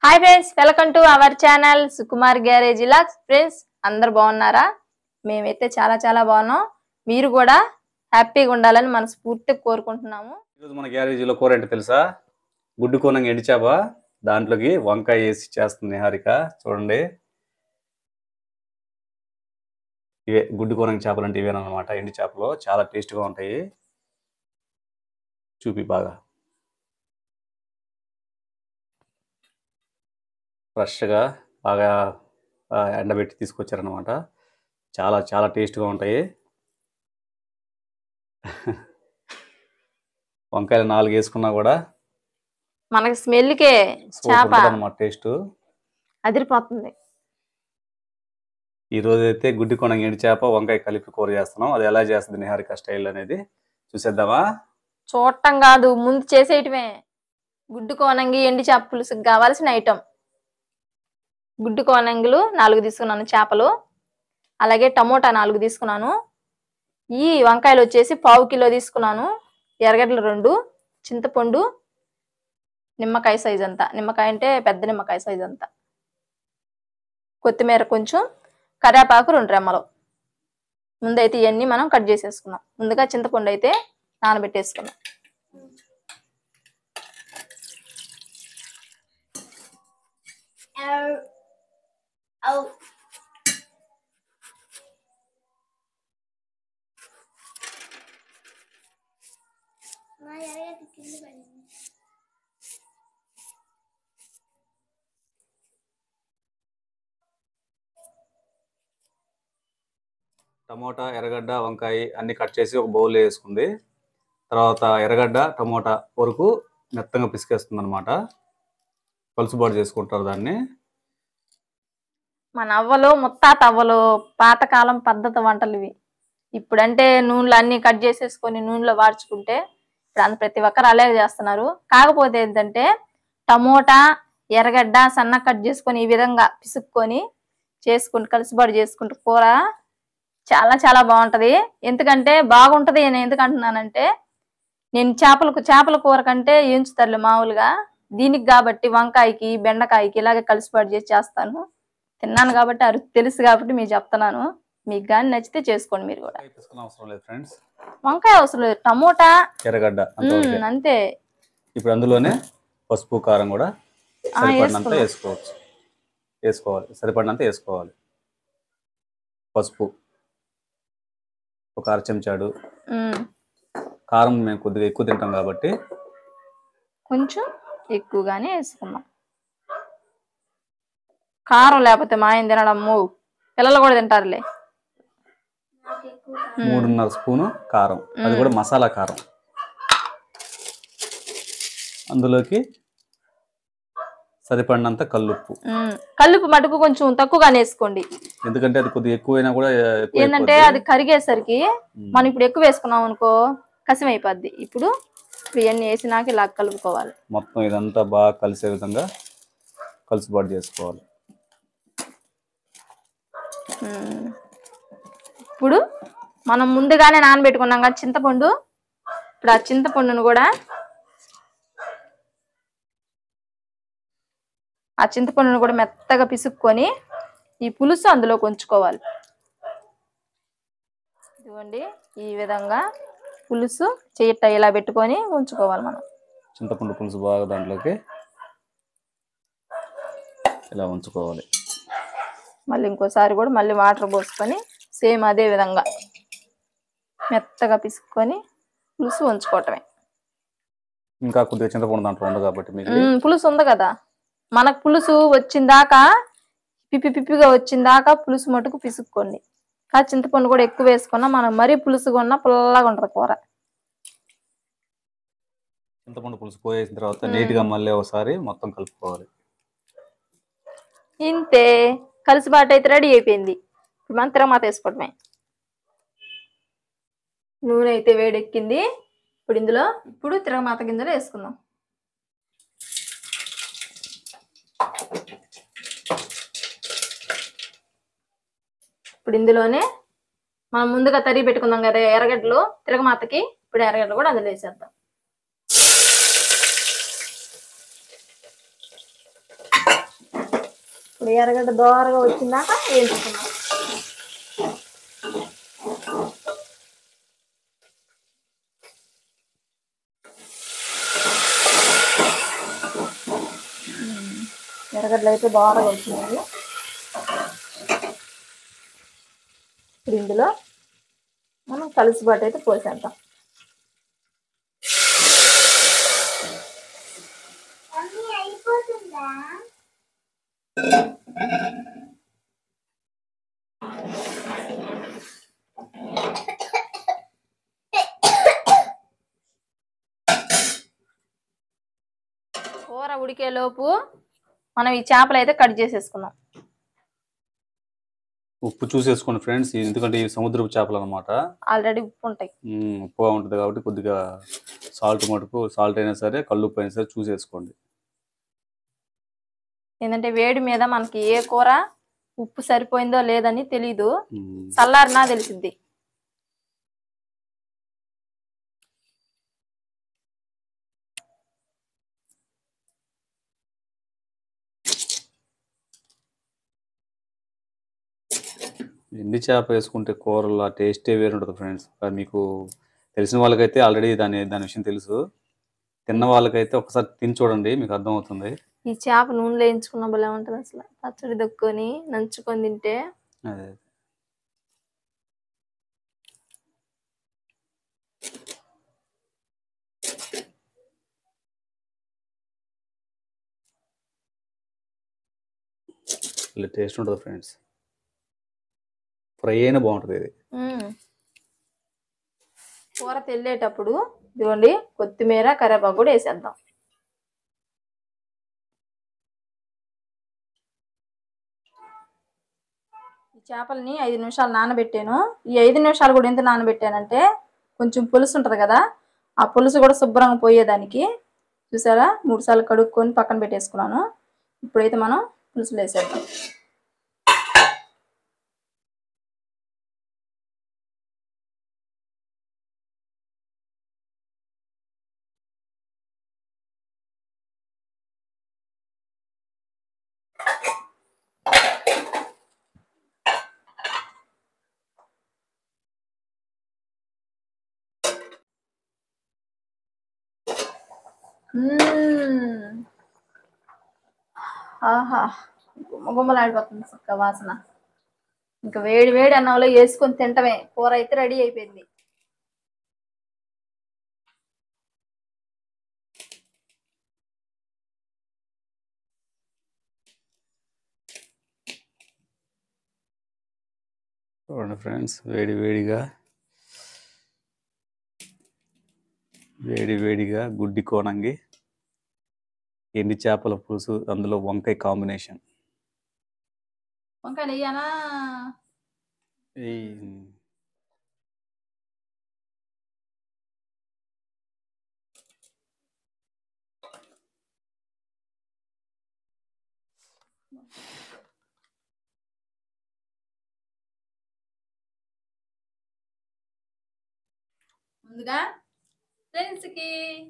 Hi friends welcome to our channel Sukumar garage ఇలాక్స్ friends అందరు బాగున్నారా మేమైతే చాలా చాలా బాగున్నాం మీరు కూడా హ్యాపీగా ఉండాలని మనస్ఫూర్తిగా కోరుకుంటున్నాము ఈరోజు మన గ్యారేజీలో కూర ఏంటో తెలుసా గుడ్డు కోనంగా ఎండిచాప దాంట్లోకి వంకాయ వేసి చేస్తుంది నిహారిక చూడండి ఇవే గుడ్డు కోనంగ చేపలు అంటే ఇవేనమాట ఎండి చేపలు చాలా టేస్ట్గా ఉంటాయి చూపి బాగా ఫ్రెష్గా బాగా ఆ, ఎండబెట్టి తీసుకొచ్చారనమాట చాలా చాలా టేస్ట్గా ఉంటాయి వంకాయలు నాలుగు వేసుకున్నా కూడా మనకి స్మెల్కే చేప అనమాట టేస్ట్ అదిరిపోతుంది ఈ రోజు అయితే గుడ్డి కొన ఎండి చేప వంకాయ కలిపి కూర చేస్తున్నాం అది ఎలా చేస్తుంది నిహారిక స్టైల్ అనేది చూసేద్దామా చూడటం కాదు ముందు చేసేయటమే గుడ్డు కోనంగి ఎండి చేప పులుసుకి కావాల్సిన ఐటమ్ గుడ్డు కోనంగులు నాలుగు తీసుకున్నాను చేపలు అలాగే టమోటా నాలుగు తీసుకున్నాను ఈ వంకాయలు వచ్చేసి పావు కిలో తీసుకున్నాను ఎర్రగడ్డలు రెండు చింతపండు నిమ్మకాయ సైజ్ అంతా నిమ్మకాయ అంటే పెద్ద నిమ్మకాయ సైజ్ అంతా కొత్తిమీర కొంచెం కరివేపాకు రెండు రెమ్మలు ముందైతే ఇవన్నీ మనం కట్ చేసేసుకున్నాం ముందుగా చింతపండు అయితే నానబెట్టేసుకున్నాం టమోటా ఎర్రగడ్డ వంకాయ అన్ని కట్ చేసి ఒక బౌల్ వేసుకుంది తర్వాత ఎర్రగడ్డ టమోటా వరకు మెత్తంగా పిసికేస్తుంది అనమాట కలుసుబాటు చేసుకుంటారు దాన్ని మన అవ్వలు ముత్తాత అవ్వలు పాతకాలం పద్ధతి వంటలు ఇవి ఇప్పుడంటే నూనెలు అన్ని కట్ చేసేసుకొని నూనెలో వాడ్చుకుంటే ఇప్పుడు అంత ప్రతి ఒక్కరు అలాగే చేస్తున్నారు కాకపోతే ఏంటంటే టమోటా ఎర్రగడ్డ సన్న కట్ చేసుకొని ఈ విధంగా పిసుక్కొని చేసుకుంటూ కలిసిబాటు చేసుకుంటూ కూర చాలా చాలా బాగుంటది ఎందుకంటే బాగుంటది నేను ఎందుకు అంటున్నానంటే నేను చేపలకు చేపల కూర కంటే ఎంచుతారులే మామూలుగా దీనికి కాబట్టి వంకాయకి బెండకాయకి ఇలాగే కలిసిపాటు చేసి చేస్తాను తిన్నాను కాబట్టి అరు తెలుసు కాబట్టి మీకు చెప్తున్నాను మీకు కానీ నచ్చితే చేసుకోండి మీరు కూడా వంకాయ పిసుకునే అవసరం లేదు ఫ్రెండ్స్ వంకాయ అవసరం లేదు టమోటా ఎర్రగడ్డ అంతవరకే. ఉమ్, అంతే ఇప్పుడు అందులోనే పసుపు కారం కూడా ఆ, సరిపడినంత వేసుకున్నాం. వేసుకోవచ్చు వేసుకోవాలి సరిపడినంత వేసుకోవాలి పసుపు ఒక అర చెంచాడు ఉమ్, కారం మేము కొద్దిగా ఎక్కువ తింటాం కాబట్టి కొంచెం ఎక్కువగానే వేసుకున్నాం కారం లేకపోతే మా ఆయన తినడము పిల్లలు కూడా తింటారులే ఉమ్, మూడున్నర స్పూను కారం అది కూడా మసాలా కారం అందులోకి సరిపడినంత కల్లుప్పు ఉమ్, కల్లుపు మటుకు కొంచెం తక్కువగానే వేసుకోండి ఎందుకంటే అది కొద్దిగా ఎక్కువైనా కూడా ఎక్కువ ఏంటంటే అయిపోద్ది. అది కరిగేసరికి ఉమ్. మనం ఇప్పుడు ఎక్కువ వేసుకున్నాం అనుకో కసిం అయిపోద్ది ఇప్పుడు ఇప్పుడు ఇవన్నీ వేసినాక ఇలా కలుపుకోవాలి మొత్తం ఇదంతా బాగా కలిసే విధంగా కలుసుబాటు చేసుకోవాలి ఉమ్. ఇప్పుడు మనం ముందుగానే నానబెట్టుకున్నాం కదా చింతపండు ఇప్పుడు ఆ చింతపండును కూడా ఆ చింతపండును కూడా మెత్తగా పిసుక్కొని ఈ పులుసు అందులో కొంచుకోవాలి ఇదిగోండి ఈ విధంగా పులుసు చేయట ఇలా పెట్టుకొని ఉంచుకోవాలి మనం చింతపండు పులుసు బాగా దాంట్లోకి ఇలా ఉంచుకోవాలి మళ్ళీ ఇంకోసారి కూడా మళ్ళీ వాటర్ పోసుకొని సేమ్ అదే విధంగా మెత్తగా పిసుక్కొని పులుసు ఉంచుకోవటమే ఇంకా కొద్దిగా చింతపండు దాంట్లో ఉంది కాబట్టి మీకు ఉమ్, పులుసు ఉంది కదా మనకు పులుసు వచ్చిందాకా పిప్పి పిప్పిగా వచ్చిందాకా పులుసు మటుకు పిసుక్కోండి ఆ చింతపండు కూడా ఎక్కువ వేసుకున్నా మనం మరీ పులుసుగా ఉన్నా పుల్లగా ఉంటుంది కూర చింతపండు పులుసు పోయేసిన తర్వాత నీట్గా మళ్ళీ ఒకసారి మొత్తం కలుపుకోవాలి ఇంతే కలిసిబాటు అయితే రెడీ అయిపోయింది ఇప్పుడు మనం తిరగమాత వేసుకోవటమే నూనె అయితే వేడెక్కింది ఇప్పుడు ఇందులో ఇప్పుడు తిరగమాత గింజలు వేసుకుందాం ఇప్పుడు ఇందులోనే మనం ముందుగా తరిగి పెట్టుకుందాం కదా ఎర్రగడ్డలు తిరగమాతకి ఇప్పుడు ఎర్రగడ్డలు కూడా అందులో వేసేద్దాం ఇప్పుడు ఎర్రగడ్డ దోరగా వచ్చిందాక వేయించుకున్నాం ఉమ్, ఎర్రగడ్డలు అయితే దోరగా వచ్చినాయి ఇప్పుడు ఇందులో మనం కలిసిబాటు అయితే పోసేద్దాం కూర ఉడికేలోపు మనం ఈ చేపలు అయితే కట్ చేసేసుకున్నాం ఉప్పు చూసేసుకోండి ఫ్రెండ్స్ ఎందుకంటే ఈ సముద్రపు చేపలు అనమాట ఆల్రెడీ ఉప్పు ఉంటాయి ఉప్పుగా ఉంటుంది కాబట్టి కొద్దిగా సాల్ట్ మటుకు సాల్ట్ అయినా సరే కళ్ళు ఉప్పు అయినా సరే చూసేసుకోండి ఏంటంటే వేడి మీద మనకి ఏ కూర ఉప్పు సరిపోయిందో లేదని తెలీదు ఉమ్, చల్లారినా తెలిసిద్ది ఎండి చేప వేసుకుంటే కూరలో ఆ టేస్టే వేరు ఉంటుంది ఫ్రెండ్స్ మీకు తెలిసిన వాళ్ళకైతే ఆల్రెడీ దాని దాని విషయం తెలుసు తిన్న వాళ్ళకైతే ఒకసారి తిని చూడండి మీకు అర్థమవుతుంది ఈ చేప నూనెలో వేయించుకున్న భలే ఉంటుంది అసలు పచ్చడి దొక్కొని నంచుకొని తింటే అదే ఇలా టేస్ట్ ఉంటుంది ఫ్రెండ్స్ ఫ్రై అయినా బాగుంటుంది ఇది మ్మ్. కూర తెల్లేటప్పుడు ఇదిగోండి కొత్తిమీర కరివేపాకు కూడా వేసేద్దాం ఈ చేపల్ని ఐదు నిమిషాలు నానబెట్టాను ఈ ఐదు నిమిషాలు కూడా ఎంత నానబెట్టానంటే కొంచెం పులుసు ఉంటుంది కదా ఆ పులుసు కూడా శుభ్రంగా పోయేదానికి చూసారా మూడు సార్లు కడుక్కొని పక్కన పెట్టేసుకున్నాను ఇప్పుడైతే మనం పులుసులు వేసేద్దాం మ్మ్. ఆహా గుమ్మ గుమ్మలాడిపోతుంది సుక్క వాసన ఇంకా వేడి వేడి అన్నంలో వేసుకొని తింటమే కూర అయితే రెడీ అయిపోయింది చూడండి ఫ్రెండ్స్ వేడి వేడిగా వేడి వేడిగా గుడ్డి కోనంగి ఎండి చేపల పులుసు అందులో వంకాయ కాంబినేషన్ వంకాయ నెయ్యానా ముందుగా ఫ్రెండ్స్కి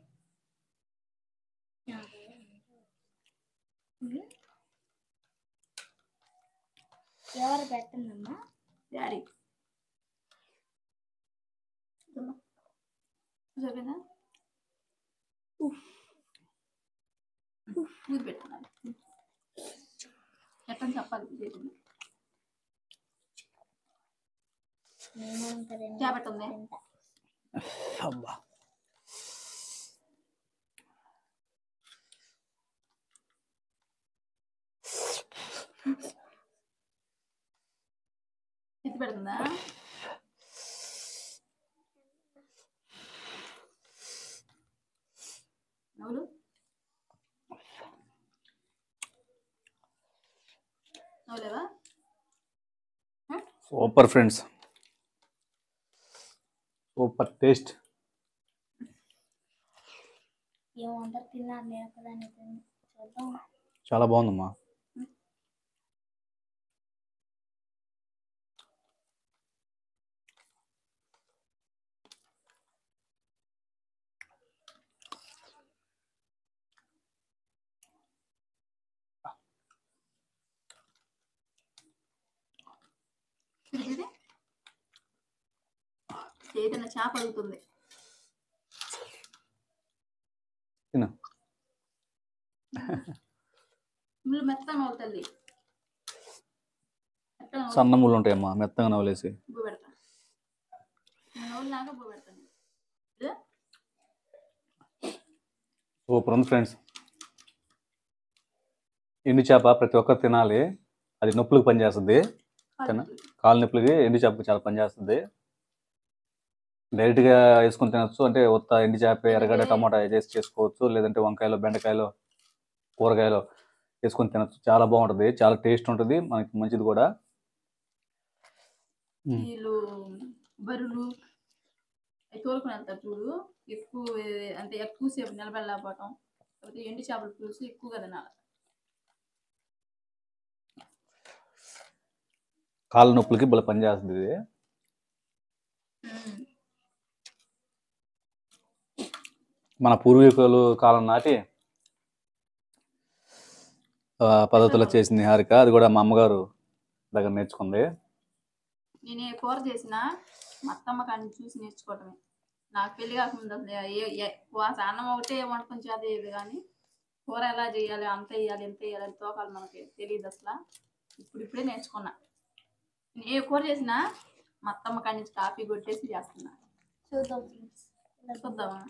ఎవరు పెట్టండమ్మా డాడీ సరేనా ఊది పెట్టుకున్నాను ఎట్టని చెప్పాలి చేసింది నేను ఇంకా రెండు చేపట్టుంది తింటా. అబ్బా ఎత్తి పెడుతుందా నవ్వులు నవ్వులేవా సూపర్ ఫ్రెండ్స్ సూపర్ టేస్ట్ ఏమంటారు తిన్నారు నేను ఒకదాన్ని తిని చూద్దాం చాలా బాగుందమ్మా ఏదైనా చేప అడుగుతుంది తిను. ముళ్ళు మెత్తగా అవుతుంది మెత్తగా నవ్వుతుంది. సన్న ముళ్ళు ఉంటాయమ్మా మెత్తగా నవలేసి ఉప్పు పెడతా నేను నవ్వులాగా ఉప్పు పెడతాను ఇది సూపర్ ఉంది ఫ్రెండ్స్ ఎండు చేప ప్రతి ఒక్కరు తినాలి అది నొప్పులకు పనిచేస్తుంది తిన కాలు నొప్పులకి ఎండు చేప చాలా పనిచేస్తుంది డైరెక్ట్గా వేసుకొని తినొచ్చు అంటే ఉత్త ఎండు చేప ఎర్రగడ్డ టమాటా చేసి చేసుకోవచ్చు లేదంటే వంకాయలు బెండకాయలు కూరగాయలు వేసుకొని తినొచ్చు చాలా బాగుంటుంది చాలా టేస్ట్ ఉంటుంది మనకి మంచిది కూడా ఉమ్. వీళ్ళు బరులు అవి తోలుకొని వెళ్తారు చూడు ఎక్కువ అంటే ఎక్కువసేపు నిలబడలేకపోవటం కాకపోతే ఎండు చేపల పులుసు ఎక్కువగా తినాలి కాళ్ళ నొప్పులకి భలే పనిచేస్తుంది ఇది మన పూర్వీకులు కాలం నాటి ఆ, పద్ధతిలో చేసింది హారిక అది కూడా మా అమ్మగారు దగ్గర నేర్చుకుంది నేను ఏ కూర చేసినా మా అత్తమ్మ కానీ చూసి నేర్చుకోవటమే నాకు పెళ్లి కాకముందు అసలు ఏ- ఏ- వాస అన్నం ఒకటే వండుకొని చేదేది కానీ కూర ఎలా చేయాలి అంత వేయాలి ఎంత వేయాలి అని తోకాలి మనకి తెలియదు అసలు ఇప్పుడు ఇప్పుడే నేర్చుకున్నా నేను ఏ కూర చేసినా మా అత్తమ్మ కాడి నుంచి కాఫీ కొట్టేసి చేస్తున్నా చూద్దాం ఫ్రెండ్స్ చూద్దామా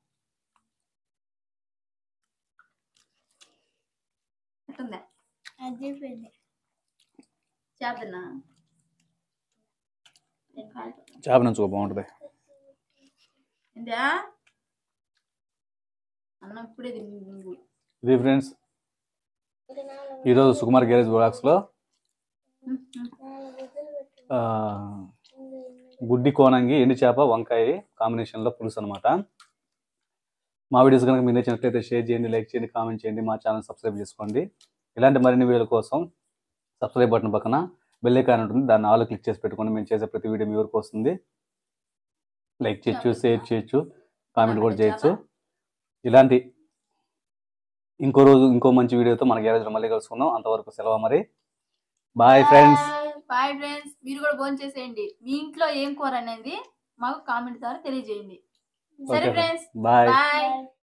ఎట్టుందా అదిపోయింది చేద్దన్నా చేప నుంచుకో బాగుంటుంది ఏంటా అన్నం ఇప్పుడే తిని నువ్వు ఇది ఫ్రెండ్స్ ఈరోజు సుకుమార్ గ్యారేజ్ బ్లాక్స్లో ఆ, గుడ్డి కోనంగి ఎండు చేప వంకాయ కాంబినేషన్లో పులుసు అనమాట మా వీడియోస్ కనుక మీరు నచ్చినట్లయితే షేర్ చేయండి లైక్ చేయండి కామెంట్ చేయండి మా ఛానల్ సబ్స్క్రైబ్ చేసుకోండి ఇలాంటి మరిన్ని వీడియోల కోసం సబ్స్క్రైబ్ బటన్ పక్కన బెల్ ఐకాన్ ఉంటుంది దాన్ని ఆల్ క్లిక్ చేసి పెట్టుకోండి మేము చేసే ప్రతి వీడియో మీ వరకు వస్తుంది లైక్ చేయొచ్చు షేర్ చేయొచ్చు కామెంట్ కూడా చేయొచ్చు ఇలాంటి ఇంకో రోజు ఇంకో మంచి వీడియోతో మన గ్యారేజ్లో మళ్ళీ కలుసుకుందాం అంతవరకు సెలవు మరి బాయ్ ఫ్రెండ్స్ బాయ్ ఫ్రెండ్స్ మీరు కూడా భోజనం చేసేయండి మీ ఇంట్లో ఏం కూర అనేది మాకు కామెంట్ ద్వారా తెలియజేయండి సరే Okay. Friends bye bye